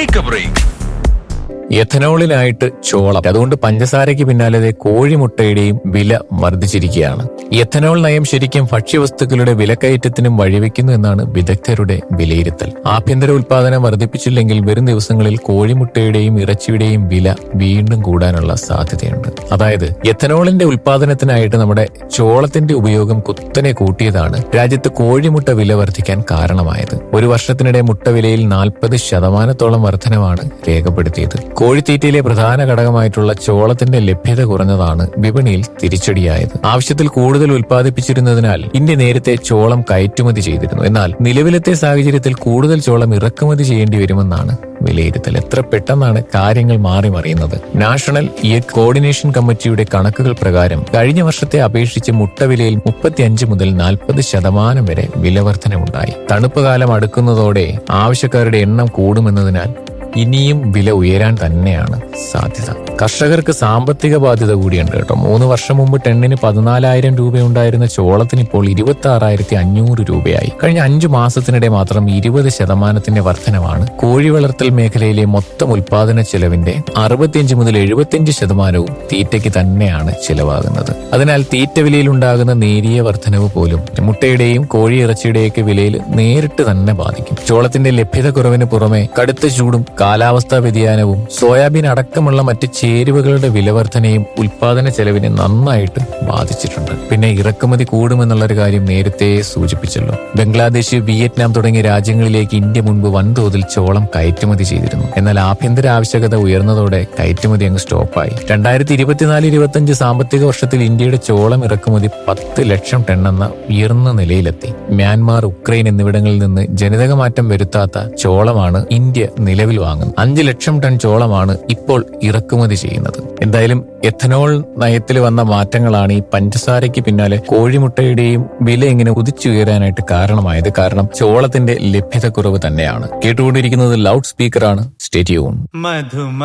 take A break എഥനോളിനായിട്ട് ചോളം അതുകൊണ്ട് പഞ്ചസാരയ്ക്ക് പിന്നാലെ ദേ കോഴിമുട്ടയുടെയും വില വർദ്ധിച്ചിരിക്കുകയാണ് എഥനോൾ നയം ശരിക്കും ഭക്ഷ്യവസ്തുക്കളുടെ വിലക്കയറ്റത്തിനും വഴിവെക്കുന്നു എന്നാണ് വിദഗ്ധരുടെ വിലയിരുത്തൽ ആഭ്യന്തര ഉൽപാദനം വർദ്ധിപ്പിച്ചില്ലെങ്കിൽ വരും ദിവസങ്ങളിൽ കോഴിമുട്ടയുടെയും ഇറച്ചിയുടെയും വില വീണ്ടും കൂടാനുള്ള സാധ്യതയുണ്ട് അതായത് എഥനോളിന്റെ ഉൽപാദനത്തിനായിട്ട് നമ്മുടെ ചോളത്തിന്റെ ഉപയോഗം കുത്തനെ കൂട്ടിയതാണ് രാജ്യത്ത് കോഴിമുട്ട വില വർദ്ധിക്കാൻ കാരണമായത് ഒരു വർഷത്തിനിടെ മുട്ട വിലയിൽ നാൽപ്പത് ശതമാനത്തോളം വർധനവാണ് രേഖപ്പെടുത്തിയത് കോഴിത്തീറ്റയിലെ പ്രധാന ഘടകമായിട്ടുള്ള ചോളത്തിന്റെ ലഭ്യത കുറഞ്ഞതാണ് വിപണിയിൽ തിരിച്ചടിയായത് ആവശ്യത്തിൽ കൂടുതൽ ഉൽപ്പാദിപ്പിച്ചിരുന്നതിനാൽ ഇന്ത്യ നേരത്തെ ചോളം കയറ്റുമതി ചെയ്തിരുന്നു എന്നാൽ നിലവിലത്തെ സാഹചര്യത്തിൽ കൂടുതൽ ചോളം ഇറക്കുമതി ചെയ്യേണ്ടി വരുമെന്നാണ് വിലയിരുത്തൽ എത്ര പെട്ടെന്നാണ് കാര്യങ്ങൾ മാറി മറിയുന്നത് നാഷണൽ ഇയർ കോർഡിനേഷൻ കമ്മിറ്റിയുടെ കണക്കുകൾ പ്രകാരം കഴിഞ്ഞ വർഷത്തെ അപേക്ഷിച്ച് മുട്ട വിലയിൽ മുപ്പത്തിയഞ്ച് മുതൽ നാൽപ്പത് ശതമാനം വരെ വിലവർധനവുണ്ടായി തണുപ്പ് കാലം അടുക്കുന്നതോടെ ആവശ്യക്കാരുടെ എണ്ണം കൂടുമെന്നതിനാൽ ഇനിയും വില ഉയരാൻ തന്നെയാണ് സാധ്യത കർഷകർക്ക് സാമ്പത്തിക ബാധ്യത കൂടിയുണ്ട് കേട്ടോ മൂന്ന് വർഷം മുമ്പ് ടെണ്ണിന് പതിനാലായിരം രൂപയുണ്ടായിരുന്ന ചോളത്തിന് ഇപ്പോൾ ഇരുപത്തി ആറായിരത്തി അഞ്ഞൂറ് രൂപയായി കഴിഞ്ഞ അഞ്ചു മാസത്തിനിടെ മാത്രം ഇരുപത് ശതമാനത്തിന്റെ വർധനമാണ് കോഴി വളർത്തൽ മേഖലയിലെ മൊത്തം ഉൽപാദന ചെലവിന്റെ അറുപത്തിയഞ്ച് മുതൽ എഴുപത്തിയഞ്ച് ശതമാനവും തീറ്റയ്ക്ക് തന്നെയാണ് ചിലവാകുന്നത് അതിനാൽ തീറ്റ വിലയിൽ ഉണ്ടാകുന്ന നേരിയ വർധനവ് പോലും മുട്ടയുടെയും കോഴി ഇറച്ചിയുടെയൊക്കെ വിലയിൽ നേരിട്ട് തന്നെ ബാധിക്കും ചോളത്തിന്റെ ലഭ്യത കുറവിന് പുറമെ കടുത്ത ചൂടും കാലാവസ്ഥാ വ്യതിയാനവും സോയാബീൻ അടക്കമുള്ള മറ്റ് ചേരുവകളുടെ വിലവർധനയും ഉൽപാദന ചെലവിനെ നന്നായിട്ട് ബാധിച്ചിട്ടുണ്ട് പിന്നെ ഇറക്കുമതി കൂടുമെന്നുള്ള ഒരു കാര്യം നേരത്തെ സൂചിപ്പിച്ചല്ലോ ബംഗ്ലാദേശ് വിയറ്റ്നാം തുടങ്ങിയ രാജ്യങ്ങളിലേക്ക് ഇന്ത്യ മുൻപ് വൻതോതിൽ ചോളം കയറ്റുമതി ചെയ്തിരുന്നു എന്നാൽ ആഭ്യന്തര ആവശ്യകത ഉയർന്നതോടെ കയറ്റുമതി അങ്ങ് സ്റ്റോപ്പായി രണ്ടായിരത്തി ഇരുപത്തിനാല് ഇരുപത്തിയഞ്ച് സാമ്പത്തിക വർഷത്തിൽ ഇന്ത്യയുടെ ചോളം ഇറക്കുമതി പത്ത് ലക്ഷം ടൺ എന്ന ഉയർന്ന നിലയിലെത്തി മ്യാൻമാർ ഉക്രൈൻ എന്നിവിടങ്ങളിൽ നിന്ന് ജനിതക മാറ്റം വരുത്താത്ത ചോളമാണ് ഇന്ത്യ നിലവിൽ വാങ്ങുന്നത് അഞ്ച് ലക്ഷം ടൺ ചോളമാണ് ഇപ്പോൾ ഇറക്കുമതി ചെയ്യുന്നത് എന്തായാലും എഥനോൾ നയത്തിൽ വന്ന മാറ്റങ്ങളാണ് ഈ പഞ്ചസാരയ്ക്ക് പിന്നാലെ കോഴിമുട്ടയുടെയും വില ഇങ്ങനെ ഉദിച്ചുയരാനായിട്ട് കാരണമായത് കാരണം ചോളത്തിന്റെ ലഭ്യത കുറവ് തന്നെയാണ് കേട്ടുകൊണ്ടിരിക്കുന്നത് ലൗഡ് സ്പീക്കറാണ് സ്റ്റേറ്റ്യൂൺ മധുമ